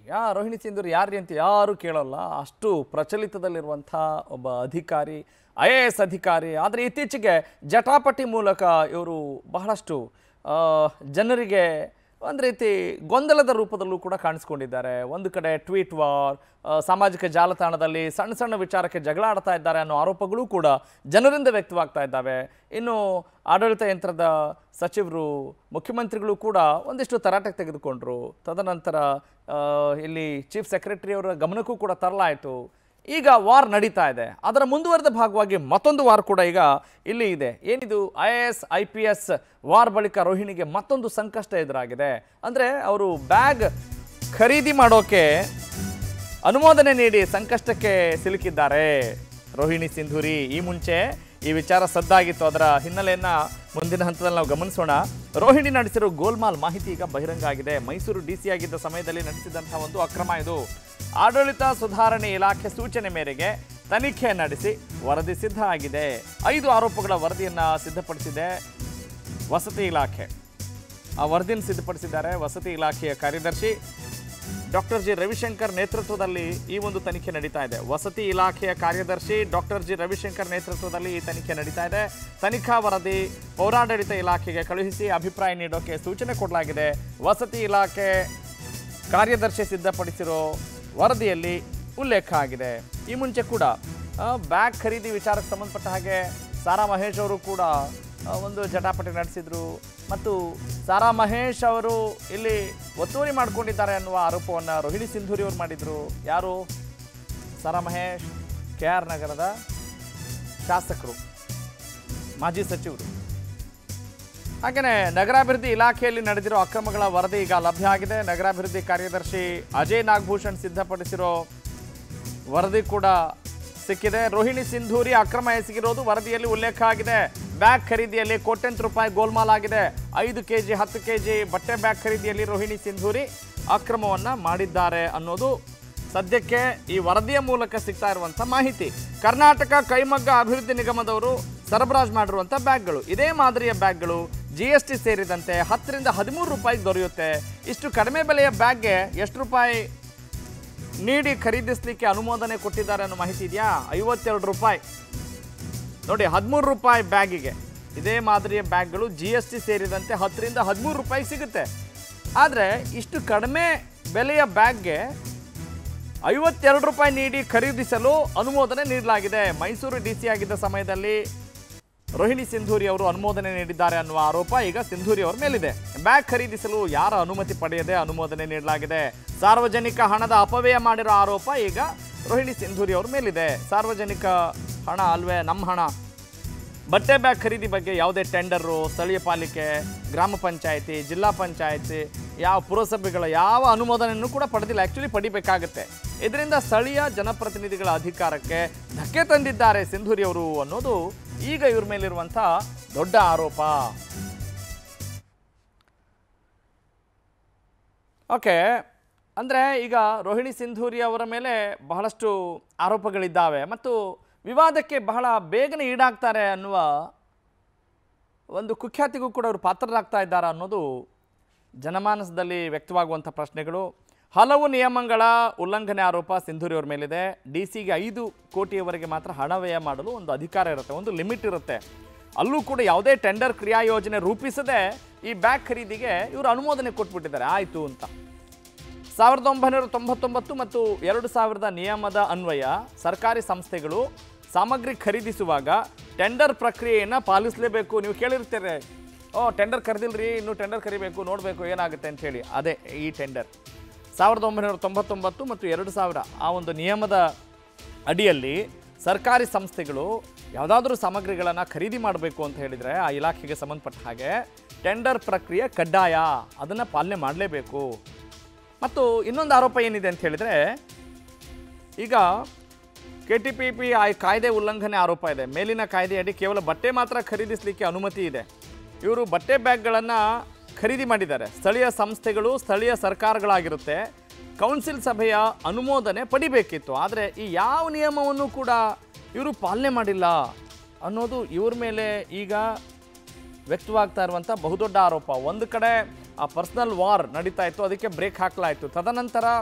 ಯಾ ರೋಹಿಣಿ ಸಿಂಧೂರ್ ಯಾರ್ರಿ ಅಂತ ಯಾರು ಕೇಳಲ್ಲ ಅಷ್ಟು ಪ್ರಚಲಿತದಲ್ಲಿರುವಂಥ ಒಬ್ಬ ಅಧಿಕಾರಿ ಐ ಎ ಎಸ್ ಅಧಿಕಾರಿ ಆದರೆ ಇತ್ತೀಚೆಗೆ ಜಟಾಪಟಿ ಮೂಲಕ ಇವರು ಬಹಳಷ್ಟು ಆ, ಜನರಿಗೆ ಒಂದು ರೀತಿ ಗೊಂದಲದ ರೂಪದಲ್ಲೂ ಕೂಡ ಕಾಣಿಸ್ಕೊಂಡಿದ್ದಾರೆ ಒಂದು ಕಡೆ ಟ್ವೀಟ್ ವಾರ್ ಆ, ಸಾಮಾಜಿಕ ಜಾಲತಾಣದಲ್ಲಿ ಸಣ್ಣ ಸಣ್ಣ ವಿಚಾರಕ್ಕೆ ಜಗಳ ಆಡ್ತಾ ಇದ್ದಾರೆ ಅನ್ನೋ ಆರೋಪಗಳು ಕೂಡ ಜನರಿಂದ ವ್ಯಕ್ತವಾಗ್ತಾ ಇದ್ದಾವೆ ಇನ್ನು ಆಡಳಿತ ಯಂತ್ರದ ಸಚಿವರು ಮುಖ್ಯಮಂತ್ರಿಗಳು ಕೂಡ ಒಂದಿಷ್ಟು ತರಾಟೆಗೆ ತೆಗೆದುಕೊಂಡ್ರು ತದನಂತರ ಆ, ಇಲ್ಲಿ ಚೀಫ್ ಸೆಕ್ರೆಟರಿ ಅವರ ಗಮನಕ್ಕೂ ಕೂಡ ತರಲಾಯಿತು ಈಗ ವಾರ್ ನಡೀತಾ ಇದೆ ಅದರ ಮುಂದುವರೆದ ಭಾಗವಾಗಿ ಮತ್ತೊಂದು ವಾರ್ ಕೂಡ ಈಗ ಇಲ್ಲಿ ಇದೆ ಏನಿದು I A S I P S war ಬಳಿಕ ರೋಹಿಣಿಗೆ ಮತ್ತೊಂದು ಸಂಕಷ್ಟ ಎದುರಾಗಿದೆ ಅಂದರೆ ಅವರು ಬ್ಯಾಗ್ ಖರೀದಿ ಮಾಡೋಕೆ ಅನುಮೋದನೆ ನೀಡಿ ಸಂಕಷ್ಟಕ್ಕೆ ಸಿಲುಕಿದ್ದಾರೆ ರೋಹಿಣಿ ಸಿಂಧೂರಿ ಈ ಮುಂಚೆ ಈ ವಿಚಾರ ಸದ್ದಾಗಿತ್ತು ಅದರ ಹಿನ್ನೆಲೆಯನ್ನ ಮುಂದಿನ ಹಂತದಲ್ಲಿ ನಾವು ಗಮನಿಸೋಣ ರೋಹಿಣಿ ನಡೆಸಿರೋ ಗೋಲ್ಮಾಲ್ ಮಾಹಿತಿ ಈಗ ಬಹಿರಂಗ ಆಗಿದೆ ಮೈಸೂರು ಡಿ ಸಿ ಆಗಿದ್ದ ಸಮಯದಲ್ಲಿ ನಡೆಸಿದಂತಹ ಒಂದು ಅಕ್ರಮ ಇದು ಆಡಳಿತ ಸುಧಾರಣೆ ಇಲಾಖೆ ಸೂಚನೆ ಮೇರೆಗೆ ತನಿಖೆ ನಡೆಸಿ ವರದಿ ಸಿದ್ಧ ಆಗಿದೆ ಐದು ಆರೋಪಗಳ ವರದಿಯನ್ನ ಸಿದ್ಧಪಡಿಸಿದೆ ವಸತಿ ಇಲಾಖೆ ಆ ವರದಿಯನ್ನು ಸಿದ್ಧಪಡಿಸಿದ್ದಾರೆ ವಸತಿ ಇಲಾಖೆಯ ಕಾರ್ಯದರ್ಶಿ ಡಾಕ್ಟರ್ ಜಿ ರವಿಶಂಕರ್ ನೇತೃತ್ವದಲ್ಲಿ ಈ ಒಂದು ತನಿಖೆ ನಡೀತಾ ಇದೆ ವಸತಿ ಇಲಾಖೆಯ ಕಾರ್ಯದರ್ಶಿ ಡಾಕ್ಟರ್ ಜಿ ರವಿಶಂಕರ್ ನೇತೃತ್ವದಲ್ಲಿ ಈ ತನಿಖೆ ನಡೀತಾ ಇದೆ ತನಿಖಾ ವರದಿ ಪೌರಾಡಳಿತ ಇಲಾಖೆಗೆ ಕಳುಹಿಸಿ ಅಭಿಪ್ರಾಯ ನೀಡೋಕೆ ಸೂಚನೆ ಕೊಡಲಾಗಿದೆ ವಸತಿ ಇಲಾಖೆ ಕಾರ್ಯದರ್ಶಿ ಸಿದ್ಧಪಡಿಸಿರೋ ವರದಿಯಲ್ಲಿ ಉಲ್ಲೇಖ ಆಗಿದೆ ಈ ಮುಂಚೆ ಕೂಡ ಆ, ಬ್ಯಾಗ್ ಖರೀದಿ ವಿಚಾರಕ್ಕೆ ಸಂಬಂಧಪಟ್ಟ ಹಾಗೆ ಸಾರಾ ಮಹೇಶ್ ಅವರು ಕೂಡ ಆ, ಒಂದು ಜಟಾಪಟಿ ನಡೆಸಿದ್ರು ಮತ್ತು ಸಾರಾ ಮಹೇಶ್ ಅವರು ಇಲ್ಲಿ ಒತ್ತುವರಿ ಮಾಡ್ಕೊಂಡಿದ್ದಾರೆ ಅನ್ನುವ ಆರೋಪವನ್ನು ರೋಹಿಣಿ ಸಿಂಧೂರಿ ಅವರು ಮಾಡಿದರು ಯಾರು ಸಾರಾ ಮಹೇಶ್ ಕೆ ಆರ್ ನಗರದ ಶಾಸಕರು ಮಾಜಿ ಸಚಿವರು ಹಾಗೆಯೇ ನಗರಾಭಿವೃದ್ಧಿ ಇಲಾಖೆಯಲ್ಲಿ ನಡೆದಿರೋ ಅಕ್ರಮಗಳ ವರದಿ ಈಗ ಲಭ್ಯ ಆಗಿದೆ ನಗರಾಭಿವೃದ್ಧಿ ಕಾರ್ಯದರ್ಶಿ ಅಜಯ್ ನಾಗಭೂಷಣ್ ಸಿದ್ಧಪಡಿಸಿರೋ ವರದಿ ಕೂಡ ಸಿಕ್ಕಿದೆ ರೋಹಿಣಿ ಸಿಂಧೂರಿ ಅಕ್ರಮ ಎಸಗಿರೋದು ವರದಿಯಲ್ಲಿ ಉಲ್ಲೇಖ ಆಗಿದೆ ಬ್ಯಾಗ್ ಖರೀದಿಯಲ್ಲಿ ಕೋಟ್ಯಂತರ ರೂಪಾಯಿ ಗೋಲ್ಮಾಲ್ ಆಗಿದೆ ಐದು ಕೆ ಜಿ ಹತ್ತು ಕೆ ಜಿ ಬಟ್ಟೆ ಬ್ಯಾಗ್ ಖರೀದಿಯಲ್ಲಿ ರೋಹಿಣಿ ಸಿಂಧೂರಿ ಅಕ್ರಮವನ್ನ ಮಾಡಿದ್ದಾರೆ ಅನ್ನೋದು ಸದ್ಯಕ್ಕೆ ಈ ವರದಿಯ ಮೂಲಕ ಸಿಗ್ತಾ ಇರುವಂಥ ಮಾಹಿತಿ ಕರ್ನಾಟಕ ಕೈಮಗ್ಗ ಅಭಿವೃದ್ಧಿ ನಿಗಮದವರು ಸರಬರಾಜು ಮಾಡಿರುವಂಥ ಬ್ಯಾಗ್ಗಳು ಇದೇ ಮಾದರಿಯ ಬ್ಯಾಗ್ಗಳು ಜಿ ಎಸ್ ಟಿ ಸೇರಿದಂತೆ ಹತ್ತರಿಂದ ಹದಿಮೂರು ರೂಪಾಯಿಗೆ ದೊರೆಯುತ್ತೆ ಇಷ್ಟು ಕಡಿಮೆ ಬೆಲೆಯ ಬ್ಯಾಗ್ಗೆ ಎಷ್ಟು ರೂಪಾಯಿ ನೀಡಿ ಖರೀದಿಸಲಿಕ್ಕೆ ಅನುಮೋದನೆ ಕೊಟ್ಟಿದ್ದಾರೆ ಅನ್ನೋ ಮಾಹಿತಿ ಇದೆಯಾ ಐವತ್ತೆರಡು ರೂಪಾಯಿ ನೋಡಿ ಹದಿಮೂರು ರೂಪಾಯಿ ಬ್ಯಾಗಿಗೆ ಇದೇ ಮಾದರಿಯ ಬ್ಯಾಗ್ಗಳು ಜಿ ಎಸ್ ಟಿ ಸೇರಿದಂತೆ ಹತ್ತರಿಂದ ಹದಿಮೂರು ರೂಪಾಯಿ ಸಿಗುತ್ತೆ ಆದರೆ ಇಷ್ಟು ಕಡಿಮೆ ಬೆಲೆಯ ಬ್ಯಾಗ್ಗೆ ಐವತ್ತೆರಡು ರೂಪಾಯಿ ನೀಡಿ ಖರೀದಿಸಲು ಅನುಮೋದನೆ ನೀಡಲಾಗಿದೆ ಮೈಸೂರು ಡಿ ಸಿ ಆಗಿದ್ದ ಸಮಯದಲ್ಲಿ ರೋಹಿಣಿ ಸಿಂಧೂರಿ ಅವರು ಅನುಮೋದನೆ ನೀಡಿದ್ದಾರೆ ಅನ್ನುವ ಆರೋಪ ಈಗ ಸಿಂಧೂರಿ ಅವರ ಮೇಲಿದೆ ಬ್ಯಾಗ್ ಖರೀದಿಸಲು ಯಾರ ಅನುಮತಿ ಪಡೆಯದೆ ಅನುಮೋದನೆ ನೀಡಲಾಗಿದೆ ಸಾರ್ವಜನಿಕ ಹಣದ ಅಪವ್ಯಯ ಮಾಡಿರೋ ಆರೋಪ ಈಗ ರೋಹಿಣಿ ಸಿಂಧೂರಿ ಅವ್ರ ಮೇಲಿದೆ ಸಾರ್ವಜನಿಕ ಹಣ ಅಲ್ವೇ ನಮ್ಮ ಹಣ ಬಟ್ಟೆ ಬ್ಯಾಗ್ ಖರೀದಿ ಬಗ್ಗೆ ಯಾವುದೇ ಟೆಂಡರು ಸ್ಥಳೀಯ ಪಾಲಿಕೆ ಗ್ರಾಮ ಪಂಚಾಯತಿ ಜಿಲ್ಲಾ ಪಂಚಾಯತಿ ಯಾವ ಪುರಸಭೆಗಳ ಯಾವ ಅನುಮೋದನೆಯನ್ನು ಕೂಡ ಪಡೆದಿಲ್ಲ ಆ್ಯಕ್ಚುಲಿ ಪಡಿಬೇಕಾಗುತ್ತೆ ಇದರಿಂದ ಸ್ಥಳೀಯ ಜನಪ್ರತಿನಿಧಿಗಳ ಅಧಿಕಾರಕ್ಕೆ ಧಕ್ಕೆ ತಂದಿದ್ದಾರೆ ಸಿಂಧೂರಿ ಅವರು ಅನ್ನೋದು ಈಗ ಇವ್ರ ಮೇಲಿರುವಂಥ ದೊಡ್ಡ ಆರೋಪ ಓಕೆ ಅಂದರೆ ಈಗ ರೋಹಿಣಿ ಸಿಂಧೂರಿ ಅವರ ಮೇಲೆ ಬಹಳಷ್ಟು ಆರೋಪಗಳಿದ್ದಾವೆ ಮತ್ತು ವಿವಾದಕ್ಕೆ ಬಹಳ ಬೇಗನೆ ಈಡಾಗ್ತಾರೆ ಅನ್ನುವ ಒಂದು ಕುಖ್ಯಾತಿಗೂ ಕೂಡ ಅವರು ಪಾತ್ರರಾಗ್ತಾ ಇದ್ದಾರೆ ಅನ್ನೋದು ಜನಮಾನಸದಲ್ಲಿ ವ್ಯಕ್ತವಾಗುವಂಥ ಪ್ರಶ್ನೆಗಳು ಹಲವು ನಿಯಮಗಳ ಉಲ್ಲಂಘನೆ ಆರೋಪ ಸಿಂಧೂರಿ ಅವ್ರ ಮೇಲಿದೆ ಡಿ ಸಿಗೆ ಐದು ಕೋಟಿಯವರೆಗೆ ಮಾತ್ರ ಹಣ ವ್ಯಯ ಮಾಡಲು ಒಂದು ಅಧಿಕಾರ ಇರುತ್ತೆ ಒಂದು ಲಿಮಿಟ್ ಇರುತ್ತೆ ಅಲ್ಲೂ ಕೂಡ ಯಾವುದೇ ಟೆಂಡರ್ ಕ್ರಿಯಾ ಯೋಜನೆ ರೂಪಿಸದೆ ಈ ಬ್ಯಾಗ್ ಖರೀದಿಗೆ ಇವರು ಅನುಮೋದನೆ ಕೊಟ್ಬಿಟ್ಟಿದ್ದಾರೆ ಆಯಿತು ಅಂತ ಸಾವಿರದ ಒಂಬೈನೂರ ತೊಂಬತ್ತೊಂಬತ್ತು ಮತ್ತು ಎರಡು ಸಾವಿರದ ನಿಯಮದ ಅನ್ವಯ ಸರ್ಕಾರಿ ಸಂಸ್ಥೆಗಳು ಸಾಮಗ್ರಿ ಖರೀದಿಸುವಾಗ ಟೆಂಡರ್ ಪ್ರಕ್ರಿಯೆಯನ್ನು ಪಾಲಿಸಲೇಬೇಕು ನೀವು ಕೇಳಿರ್ತೀರಿ ಓ ಟೆಂಡರ್ ಕರೆದಿಲ್ರಿ ಇನ್ನು ಟೆಂಡರ್ ಕರಿಬೇಕು ನೋಡಬೇಕು ಏನಾಗುತ್ತೆ ಅಂತ ಹೇಳಿ ಅದೇ ಈ ಟೆಂಡರ್ ಸಾವಿರದ ಒಂಬೈನೂರ ತೊಂಬತ್ತೊಂಬತ್ತು ಮತ್ತು ಎರಡು ಸಾವಿರ ಆ ಒಂದು ನಿಯಮದ ಅಡಿಯಲ್ಲಿ ಸರ್ಕಾರಿ ಸಂಸ್ಥೆಗಳು ಯಾವುದಾದ್ರೂ ಸಾಮಗ್ರಿಗಳನ್ನು ಖರೀದಿ ಮಾಡಬೇಕು ಅಂತ ಹೇಳಿದರೆ ಆ ಇಲಾಖೆಗೆ ಸಂಬಂಧಪಟ್ಟ ಹಾಗೆ ಟೆಂಡರ್ ಪ್ರಕ್ರಿಯೆ ಕಡ್ಡಾಯ ಅದನ್ನು ಪಾಲನೆ ಮಾಡಲೇಬೇಕು ಮತ್ತು ಇನ್ನೊಂದು ಆರೋಪ ಏನಿದೆ ಅಂತ ಹೇಳಿದರೆ ಈಗ ಕೆ ಟಿ ಪಿ ಪಿ ಆ ಕಾಯ್ದೆ ಉಲ್ಲಂಘನೆ ಆರೋಪ ಇದೆ ಮೇಲಿನ ಕಾಯ್ದೆಯಡಿ ಕೇವಲ ಬಟ್ಟೆ ಮಾತ್ರ ಖರೀದಿಸಲಿಕ್ಕೆ ಅನುಮತಿ ಇದೆ ಇವರು ಬಟ್ಟೆ ಬ್ಯಾಗ್ಗಳನ್ನು ಖರೀದಿ ಮಾಡಿದ್ದಾರೆ ಸ್ಥಳೀಯ ಸಂಸ್ಥೆಗಳು ಸ್ಥಳೀಯ ಸರ್ಕಾರಗಳಾಗಿರುತ್ತೆ ಕೌನ್ಸಿಲ್ ಸಭೆಯ ಅನುಮೋದನೆ ಪಡಿಬೇಕಿತ್ತು ಆದರೆ ಈ ಯಾವ ನಿಯಮವನ್ನು ಕೂಡ ಇವರು ಪಾಲನೆ ಮಾಡಿಲ್ಲ ಅನ್ನೋದು ಇವ್ರ ಮೇಲೆ ಈಗ ವ್ಯಕ್ತವಾಗ್ತಾ ಇರುವಂಥ ಬಹುದೊಡ್ಡ ಆರೋಪ ಒಂದು ಕಡೆ ಆ ಪರ್ಸನಲ್ ವಾರ್ ನಡೀತಾ ಇತ್ತು ಅದಕ್ಕೆ ಬ್ರೇಕ್ ಹಾಕಲಾಯಿತು ತದನಂತರ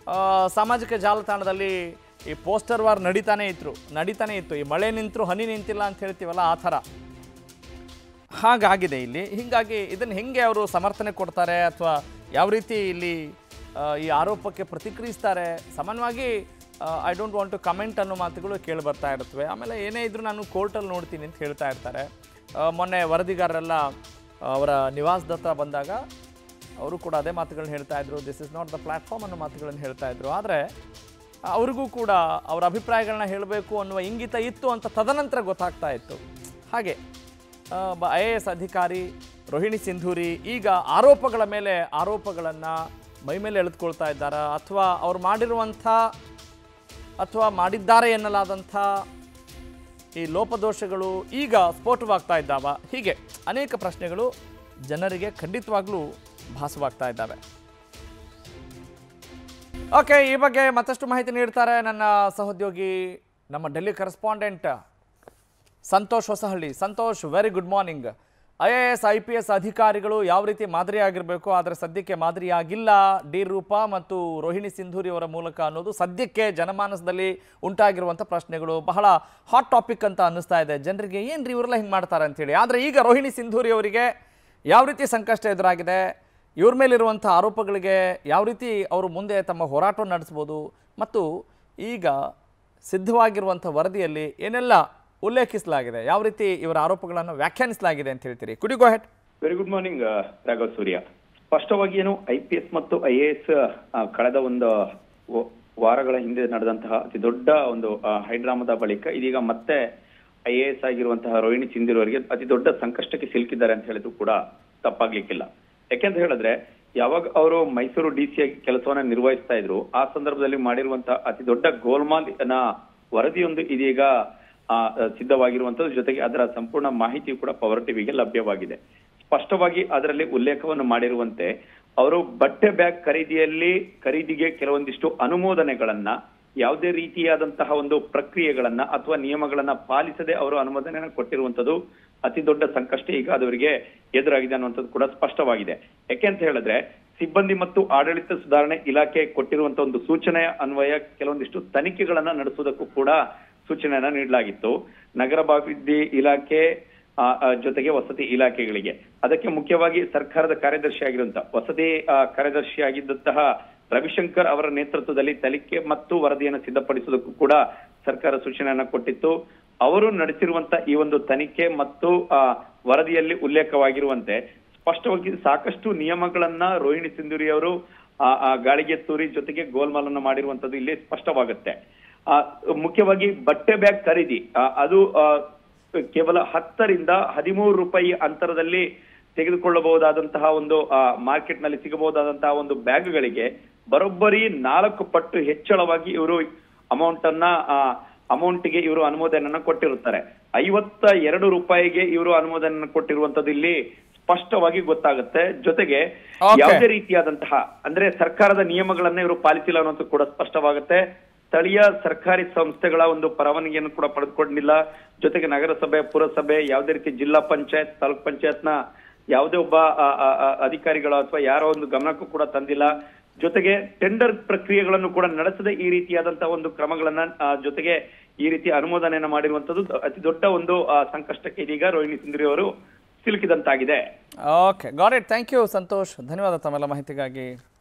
ಆ, ಸಾಮಾಜಿಕ ಜಾಲತಾಣದಲ್ಲಿ ಈ ಪೋಸ್ಟರ್ ವಾರ್ ನಡೀತಾನೆ ಇತ್ತು ನಡೀತಾನೆ ಇತ್ತು ಈ ಮಳೆ ನಿಂತರೂ ಹನಿ ನಿಂತಿಲ್ಲ ಅಂತ ಹೇಳ್ತೀವಲ್ಲ ಆ ಥರ ಹಾಗಾಗಿದೆ ಇಲ್ಲಿ ಹೀಗಾಗಿ ಇದನ್ನು ಹೆಂಗೆ ಅವರು ಸಮರ್ಥನೆ ಕೊಡ್ತಾರೆ ಅಥವಾ ಯಾವ ರೀತಿ ಇಲ್ಲಿ ಆ, ಈ ಆರೋಪಕ್ಕೆ ಪ್ರತಿಕ್ರಿಯಿಸ್ತಾರೆ ಸಾಮಾನ್ಯವಾಗಿ I don't want to comment ಅನ್ನೋ ಮಾತುಗಳು ಕೇಳಿ ಬರ್ತಾ ಇರುತ್ತವೆ ಆಮೇಲೆ ಏನೇ ಇದ್ರೂ ನಾನು ಕೋರ್ಟಲ್ಲಿ ನೋಡ್ತೀನಿ ಅಂತ ಹೇಳ್ತಾ ಇರ್ತಾರೆ ಆ, ಮೊನ್ನೆ ವರದಿಗಾರರೆಲ್ಲ ಅವರ ನಿವಾಸದ ಹತ್ರ ಬಂದಾಗ ಅವರು ಕೂಡ ಅದೇ ಮಾತುಗಳನ್ನ ಹೇಳ್ತಾ ಇದ್ರು this is not the platform ಅನ್ನೋ ಮಾತುಗಳನ್ನು ಹೇಳ್ತಾ ಇದ್ರು ಆದರೆ ಅವ್ರಿಗೂ ಕೂಡ ಅವರ ಅಭಿಪ್ರಾಯಗಳನ್ನ ಹೇಳಬೇಕು ಅನ್ನುವ ಇಂಗಿತ ಇತ್ತು ಅಂತ ತದನಂತರ ಗೊತ್ತಾಗ್ತಾ ಇತ್ತು ಹಾಗೆ ಐ ಎ ಎಸ್ ಅಧಿಕಾರಿ ರೋಹಿಣಿ ಸಿಂಧೂರಿ ಈಗ ಆರೋಪಗಳ ಮೇಲೆ ಆರೋಪಗಳನ್ನು ಮೈ ಮೇಲೆ ಎಳೆದುಕೊಳ್ತಾ ಇದ್ದಾರಾ ಅಥವಾ ಅವ್ರು ಮಾಡಿರುವಂಥ ಅಥವಾ ಮಾಡಿದ್ದಾರೆ ಎನ್ನಲಾದಂಥ ಈ ಲೋಪದೋಷಗಳು ಈಗ ಸ್ಫೋಟವಾಗ್ತಾ ಇದ್ದಾವ ಹೀಗೆ ಅನೇಕ ಪ್ರಶ್ನೆಗಳು ಜನರಿಗೆ ಖಂಡಿತವಾಗ್ಲೂ ಭಾಸವಾಗ್ತಾ ಇದ್ದಾವೆ ಓಕೆ ಈ ಬಗ್ಗೆ ಮತ್ತಷ್ಟು ಮಾಹಿತಿ ನೀಡ್ತಾರೆ ನನ್ನ ಸಹೋದ್ಯೋಗಿ ನಮ್ಮ Delhi correspondent Santosh Hosahalli Santosh very good morning I A S I P S ಅಧಿಕಾರಿಗಳು ಯಾವ ರೀತಿ ಮಾದರಿಯಾಗಿರಬೇಕು ಆದರೆ ಸದ್ಯಕ್ಕೆ ಮಾದರಿಯಾಗಿಲ್ಲ ಡಿ ರೂಪಾ ಮತ್ತು ರೋಹಿಣಿ ಸಿಂಧೂರಿ ಅವರ ಮೂಲಕ ಅನ್ನೋದು ಸದ್ಯಕ್ಕೆ ಜನಮಾನಸದಲ್ಲಿ ಉಂಟಾಗಿರುವಂಥ ಪ್ರಶ್ನೆಗಳು ಬಹಳ ಹಾಟ್ ಟಾಪಿಕ್ ಅಂತ ಅನ್ನಿಸ್ತಾ ಇದೆ ಜನರಿಗೆ ಏನ್ರಿ ಇವರೆಲ್ಲ ಹಿಂಗೆ ಮಾಡ್ತಾರೆ ಅಂತೇಳಿ ಆದರೆ ಈಗ ರೋಹಿಣಿ ಸಿಂಧೂರಿ ಅವರಿಗೆ ಯಾವ ರೀತಿ ಸಂಕಷ್ಟ ಎದುರಾಗಿದೆ ಇವ್ರ ಮೇಲಿರುವಂಥ ಆರೋಪಗಳಿಗೆ ಯಾವ ರೀತಿ ಅವರು ಮುಂದೆ ತಮ್ಮ ಹೋರಾಟವನ್ನು ನಡೆಸ್ಬೋದು ಮತ್ತು ಈಗ ಸಿದ್ಧವಾಗಿರುವಂಥ ವರದಿಯಲ್ಲಿ ಏನೆಲ್ಲ ಉಲ್ಲೇಖಿಸಲಾಗಿದೆ ಯಾವ ರೀತಿ ಇವರ ಆರೋಪಗಳನ್ನು ವ್ಯಾಖ್ಯಾನಿಸಲಾಗಿದೆ ಅಂತ ಹೇಳ್ತೀರಿ ಕುಡಿ go ahead very good morning Raghav Surya ಸ್ಪಷ್ಟವಾಗಿ ಏನು ಐ ಪಿ ಎಸ್ ಮತ್ತು ಐ ಎ ಎಸ್ ಕಳೆದ ಒಂದು ವ- ವಾರಗಳ ಹಿಂದೆ ನಡೆದಂತಹ ಅತಿ ದೊಡ್ಡ ಒಂದು ಆ, ಹೈಡ್ರಾಮದ ಬಳಿಕ ಇದೀಗ ಮತ್ತೆ ಐ ಎ ಎಸ್ ಆಗಿರುವಂತಹ ರೋಹಿಣಿ ಸಿಂಧೂರಿ ಅವರಿಗೆ ಅತಿ ದೊಡ್ಡ ಸಂಕಷ್ಟಕ್ಕೆ ಸಿಲುಕಿದ್ದಾರೆ ಅಂತ ಹೇಳಿದ್ರು ಕೂಡ ತಪ್ಪಾಗ್ಲಿಕ್ಕಿಲ್ಲ ಯಾಕೆಂತ ಹೇಳಿದ್ರೆ ಯಾವಾಗ ಅವರು ಮೈಸೂರು ಡಿ ಸಿ ಆಗಿ ಕೆಲಸವನ್ನ ನಿರ್ವಹಿಸ್ತಾ ಇದ್ರು ಆ ಸಂದರ್ಭದಲ್ಲಿ ಮಾಡಿರುವಂತಹ ಅತಿ ದೊಡ್ಡ ಗೋಲ್ಮಾಲ್ ನ ವರದಿಯೊಂದು ಇದೀಗ ಆ, ಸಿದ್ಧವಾಗಿರುವಂತದ್ದು ಜೊತೆಗೆ ಅದರ ಸಂಪೂರ್ಣ ಮಾಹಿತಿಯು ಕೂಡ ಪವರ್ ಟಿವಿಗೆ ಲಭ್ಯವಾಗಿದೆ ಸ್ಪಷ್ಟವಾಗಿ ಅದರಲ್ಲಿ ಉಲ್ಲೇಖವನ್ನು ಮಾಡಿರುವಂತೆ ಅವರು ಬಟ್ಟೆ ಬ್ಯಾಗ್ ಖರೀದಿಯಲ್ಲಿ ಖರೀದಿಗೆ ಕೆಲವೊಂದಿಷ್ಟು ಅನುಮೋದನೆಗಳನ್ನ ಯಾವುದೇ ರೀತಿಯಾದಂತಹ ಒಂದು ಪ್ರಕ್ರಿಯೆಗಳನ್ನ ಅಥವಾ ನಿಯಮಗಳನ್ನ ಪಾಲಿಸದೆ ಅವರು ಅನುಮೋದನೆಯನ್ನ ಕೊಟ್ಟಿರುವಂತದ್ದು ಅತಿ ದೊಡ್ಡ ಸಂಕಷ್ಟ ಈಗ ಅದವರಿಗೆ ಎದುರಾಗಿದೆ ಅನ್ನುವಂಥದ್ದು ಕೂಡ ಸ್ಪಷ್ಟವಾಗಿದೆ ಯಾಕೆ ಅಂತ ಹೇಳಿದ್ರೆ ಸಿಬ್ಬಂದಿ ಮತ್ತು ಆಡಳಿತ ಸುಧಾರಣೆ ಇಲಾಖೆ ಕೊಟ್ಟಿರುವಂತಹ ಒಂದು ಸೂಚನೆಯ ಅನ್ವಯ ಕೆಲವೊಂದಿಷ್ಟು ತನಿಖೆಗಳನ್ನ ನಡೆಸುವುದಕ್ಕೂ ಕೂಡ ಸೂಚನೆಯನ್ನ ನೀಡಲಾಗಿತ್ತು ನಗರಾಭಿವೃದ್ಧಿ ಇಲಾಖೆ ಆ, ಆ, ಜೊತೆಗೆ ವಸತಿ ಇಲಾಖೆಗಳಿಗೆ ಅದಕ್ಕೆ ಮುಖ್ಯವಾಗಿ ಸರ್ಕಾರದ ಕಾರ್ಯದರ್ಶಿ ಆಗಿರುವಂತಹ ವಸತಿ ಆ, ಕಾರ್ಯದರ್ಶಿ ಆಗಿದ್ದಂತಹ ರವಿಶಂಕರ್ ಅವರ ನೇತೃತ್ವದಲ್ಲಿ ತನಿಖೆ ಮತ್ತು ವರದಿಯನ್ನು ಸಿದ್ಧಪಡಿಸುವುದಕ್ಕೂ ಕೂಡ ಸರ್ಕಾರ ಸೂಚನೆಯನ್ನ ಕೊಟ್ಟಿತ್ತು ಅವರು ನಡೆಸಿರುವಂತ ಈ ಒಂದು ತನಿಖೆ ಮತ್ತು ಆ, ವರದಿಯಲ್ಲಿ ಉಲ್ಲೇಖವಾಗಿರುವಂತೆ ಸ್ಪಷ್ಟವಾಗಿ ಸಾಕಷ್ಟು ನಿಯಮಗಳನ್ನ ರೋಹಿಣಿ ಸಿಂಧೂರಿ ಅವರು ಆ, ಆ, ಗಾಳಿಗೆ ತೂರಿ ಜೊತೆಗೆ ಗೋಲ್ಮಾಲನ್ನು ಮಾಡಿರುವಂತದ್ದು ಇಲ್ಲಿ ಸ್ಪಷ್ಟವಾಗುತ್ತೆ ಆ, ಮುಖ್ಯವಾಗಿ ಬಟ್ಟೆ ಬ್ಯಾಗ್ ಖರೀದಿ ಆ, ಅದು ಆ, ಕೇವಲ ಹತ್ತರಿಂದ ಹದಿಮೂರು ರೂಪಾಯಿ ಅಂತರದಲ್ಲಿ ತೆಗೆದುಕೊಳ್ಳಬಹುದಾದಂತಹ ಒಂದು ಮಾರ್ಕೆಟ್ ನಲ್ಲಿ ಸಿಗಬಹುದಾದಂತಹ ಒಂದು ಬ್ಯಾಗ್ಗಳಿಗೆ ಬರೋಬ್ಬರಿ ನಾಲ್ಕು ಪಟ್ಟು ಹೆಚ್ಚಳವಾಗಿ ಇವರು ಅಮೌಂಟ್ ಅನ್ನ ಅಮೌಂಟ್ಗೆ ಇವರು ಅನುಮೋದನೆಯನ್ನ ಕೊಟ್ಟಿರುತ್ತಾರೆ ಐವತ್ತ ಎರಡು ರೂಪಾಯಿಗೆ ಇವರು ಅನುಮೋದನೆ ಕೊಟ್ಟಿರುವಂತದ್ದು ಇಲ್ಲಿ ಸ್ಪಷ್ಟವಾಗಿ ಗೊತ್ತಾಗುತ್ತೆ ಜೊತೆಗೆ Okay. ಯಾವುದೇ ರೀತಿಯಾದಂತಹ ಅಂದ್ರೆ ಸರ್ಕಾರದ ನಿಯಮಗಳನ್ನ ಇವರು ಪಾಲಿಸಿಲ್ಲ ಅನ್ನೋದು ಕೂಡ ಸ್ಪಷ್ಟವಾಗುತ್ತೆ ಸ್ಥಳೀಯ ಸರ್ಕಾರಿ ಸಂಸ್ಥೆಗಳ ಒಂದು ಪರವಾನಗಿಯನ್ನು ಕೂಡ ಪಡೆದುಕೊಂಡಿಲ್ಲ ಜೊತೆಗೆ ನಗರಸಭೆ ಪುರಸಭೆ ಯಾವುದೇ ರೀತಿ ಜಿಲ್ಲಾ ಪಂಚಾಯತ್ ತಾಲೂಕ್ ಪಂಚಾಯತ್ನ ಯಾವುದೇ ಒಬ್ಬ ಆ, ಆ, ಆ, ಅಧಿಕಾರಿಗಳು ಅಥವಾ ಯಾರೋ ಒಂದು ಗಮನಕ್ಕೂ ಕೂಡ ತಂದಿಲ್ಲ ಜೊತೆಗೆ ಟೆಂಡರ್ ಪ್ರಕ್ರಿಯೆಗಳನ್ನು ಕೂಡ ನಡೆಸದೆ ಈ ರೀತಿಯಾದಂತಹ ಒಂದು ಕ್ರಮಗಳನ್ನ ಆ, ಜೊತೆಗೆ ಈ ರೀತಿ ಅನುಮೋದನೆಯನ್ನ ಮಾಡಿರುವಂತದ್ದು ಅತಿ ದೊಡ್ಡ ಒಂದು ಆ, ಸಂಕಷ್ಟಕ್ಕೆ ಇದೀಗ ರೋಹಿಣಿ ಸಿಂಧೂರಿ ಅವರು ಸಿಲುಕಿದಂತಾಗಿದೆ okay got it thank you Santosh ಧನ್ಯವಾದ ತಮ್ಮೆಲ್ಲ ಮಾಹಿತಿಗಾಗಿ